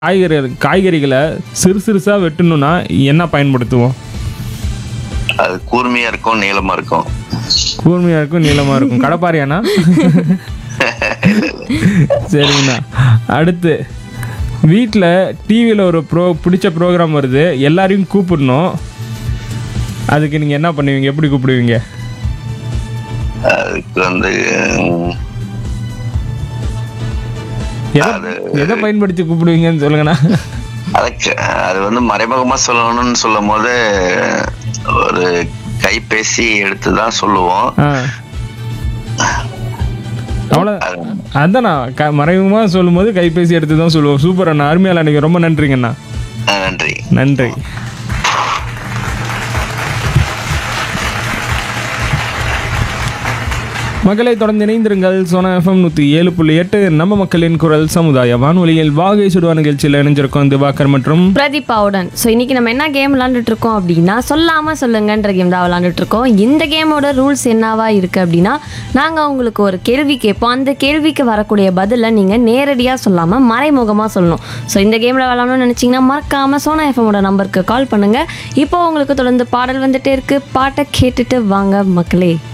காய்கறி காய்கறிகளை சிறு சிறுசா வெட்டணும்னா என்ன பயன்படுத்துவோம் அது கூர்மையா இருக்கும் நீளமா இருக்கும் கூர்மையா இருக்கும் நீளமா இருக்கும் கடப்பாரியாண்ணா சரிங்கண்ணா அடுத்து வீட்டில் டிவியில் ஒரு ப்ரோ பிடிச்ச ப்ரோக்ராம் வருது எல்லாரையும் கூப்பிடணும் அதுக்கு நீங்கள் என்ன பண்ணுவீங்க எப்படி கூப்பிடுவீங்க அதுக்கு வந்து உம், எதை எதை பயன்படுத்தி கூப்பிடுவீங்கன்னு சொல்லுங்கண்ணா அதுக்கு அது வந்து மறைமுகமா சொல்லணும்னு சொல்லும் போது ஒரு கைபேசி எடுத்து தான் சொல்லுவோம் ஆ அவ்வளோ அதாண்ணா க மறைமுகமாக சொல்லும்போது கைபேசி எடுத்து தான் சொல்லுவோம் சூப்பர் அண்ணா அருமையால் அன்றைக்கி ரொம்ப நன்றிங்கண்ணா அஹ் நன்றி நன்றி மக்களை தொடர்ந்து இணைந்திருங்கள் சோனா எஃப்எம் நூற்றி ஏழு புள்ளி எட்டு நம்ம மக்களின் குரல் சமுதாய வானொலியில் வாகை சுடுவா நிகழ்ச்சியில் இணைஞ்சிருக்கோம் திவாகர் மற்றும் பிரதீபாவுடன் ஸோ இன்னைக்கு நம்ம என்ன கேம் விளாண்டுட்டு இருக்கோம் அப்படின்னா சொல்லாம சொல்லுங்கன்ற கேம் தான் விளாண்டுட்டு இருக்கோம் இந்த கேமோட ரூல்ஸ் என்னவா இருக்கு அப்படின்னா நாங்கள் உங்களுக்கு ஒரு கேள்வி கேட்போம் அந்த கேள்விக்கு வரக்கூடிய பதிலை நீங்கள் நேரடியாக சொல்லாமல் மறைமுகமாக சொல்லணும் ஸோ இந்த கேமில் விளாடணும்னு நினச்சிங்கன்னா மறக்காம சோனா எஃப்எம்மோட நம்பருக்கு கால் பண்ணுங்க இப்போ உங்களுக்கு தொடர்ந்து பாடல் வந்துட்டே இருக்கு பாட்டை கேட்டுட்டு வாங்க மக்களே